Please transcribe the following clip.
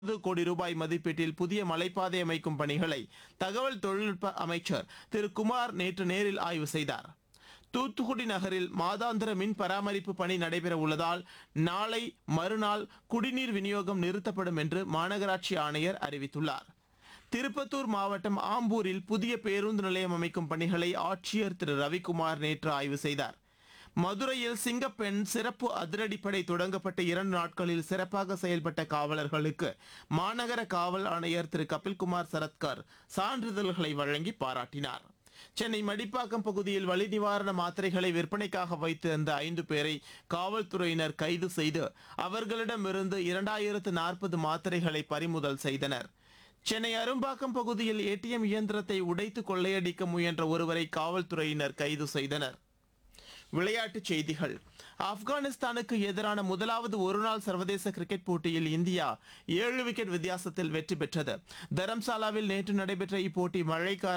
இருபது கோடி ரூபாய் மதிப்பீட்டில் புதிய மலைப்பாதை அமைக்கும் பணிகளை தகவல் தொழில்நுட்ப அமைச்சர் திரு குமார் நேற்று நேரில் ஆய்வு செய்தார் தூத்துக்குடி நகரில் மாதாந்திர மின் பராமரிப்பு பணி நடைபெற உள்ளதால் நாளை மறுநாள் குடிநீர் விநியோகம் நிறுத்தப்படும் என்று மாநகராட்சி ஆணையர் அறிவித்துள்ளார் திருப்பத்தூர் மாவட்டம் ஆம்பூரில் புதிய பேருந்து நிலையம் அமைக்கும் பணிகளை ஆட்சியர் திரு ரவிக்குமார் நேற்று ஆய்வு செய்தார் மதுரையில் சிங்கப்பெண் சிறப்பு அதிரடிப்படை தொடங்கப்பட்ட இரண்டு நாட்களில் சிறப்பாக செயல்பட்ட காவலர்களுக்கு மாநகர காவல் ஆணையர் திரு கபில்குமார் சரத்கர் சான்றிதழ்களை வழங்கி பாராட்டினார் சென்னை மடிப்பாக்கம் பகுதியில் வலி நிவாரண மாத்திரைகளை விற்பனைக்காக வைத்திருந்த ஐந்து பேரை காவல்துறையினர் கைது செய்து அவர்களிடமிருந்து இரண்டாயிரத்து நாற்பது மாத்திரைகளை பறிமுதல் செய்தனர் சென்னை அரும்பாக்கம் பகுதியில் ஏடிஎம் இயந்திரத்தை உடைத்து கொள்ளையடிக்க முயன்ற ஒருவரை காவல்துறையினர் கைது செய்தனர் விளையாட்டுச் செய்திகள் ஆப்கானிஸ்தானுக்கு எதிரான முதலாவது ஒருநாள் சர்வதேச கிரிக்கெட் போட்டியில் இந்தியா ஏழு விக்கெட் வித்தியாசத்தில் வெற்றி பெற்றது தரம்சாலாவில் நேற்று நடைபெற்ற இப்போட்டி மழை காரணமாக